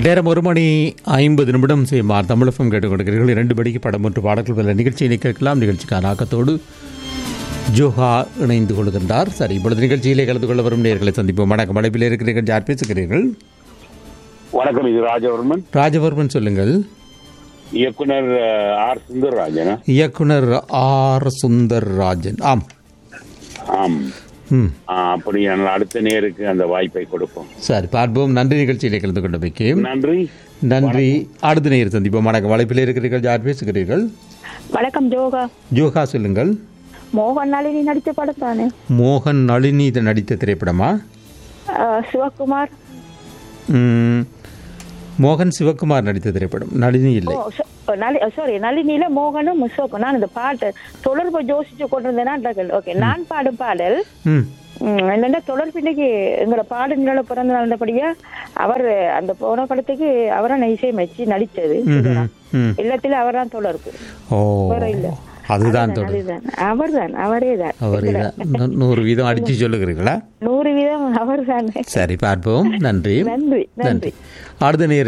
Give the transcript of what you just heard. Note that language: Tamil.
நேரம் ஒரு மணி ஐம்பது நிமிடம் செய்யுமாறு தமிழகம் கேட்டுக்கொண்டிருக்கிறீர்கள் இரண்டு மணிக்கு படம் ஒன்று பாடல்கள் பல நிகழ்ச்சியை கேட்கலாம் நிகழ்ச்சிக்கான ஆக்கத்தோடு ஜோஹா இணைந்து கொள்கின்றார் சரி இப்பொழுது நிகழ்ச்சியிலே கலந்து கொள்ள வரும் நேர்களை சந்திப்போம் வணக்கம் அழைப்பில் இருக்கிறீர்கள் யார் பேசுகிறீர்கள் வணக்கம் இது ராஜவர்மன் ராஜவர்மன் சொல்லுங்கள் இயக்குனர் அஹ், ஆர் சுந்தரராஜனா இயக்குனர் ஆர் சுந்தர் ராஜன் ஆம் ஆம் ம் ஆ, அப்படியானால் அடுத்த நேருக்கு அந்த வாய்ப்பை கொடுப்போம் சரி பார்ப்போம் நன்றி நிகழ்ச்சியிலே கலந்து கொண்டமைக்கு நன்றி நன்றி அடுத்த நேர் சந்திப்போம் வணக்கம் அழைப்பில் இருக்கிறீர்கள் யார் பேசுகிறீர்கள் வணக்கம் ஜோகா ஜோஹா சொல்லுங்கள் மோகன் நளினி நடித்த படம் தானே மோகன் நளினி இது நடித்த திரைப்படமா அஹ், சிவகுமார் ம், மோகன் சிவகுமார் நடித்த திரைப்படம் நளினி ஓ இல்லை நளி சாரி நளினியில மோகனும் சிவக்கும் நான் இந்த பாட்டு தொடர்பு யோசிச்சு கொண்டிருந்தேன்னா ஓகே நான் பாடும் பாடல் ம் ம், என்னன்னா தொடர்பு இன்னைக்கு எங்களோட பாடுங்களோட பிறந்த நாள்படியா அவர் அந்த போன படத்துக்கு அவரை இசையமைச்சு நடிச்சது ம், ம். எல்லாத்திலும் அவர் தான் தொடர்பு ஓ வேற இல்ல. அதுதான் தொடர் அதுதான் அவர்தான் அவரே தான் அவர் இதான். நூ- நூறு வீதம் அடிச்சு சொல்லுகிறீர்களா நூறு வீதம் அவர் தானே சரி பார்ப்போம் நன்றி நன்றி நன்றி அடுத்த நேர்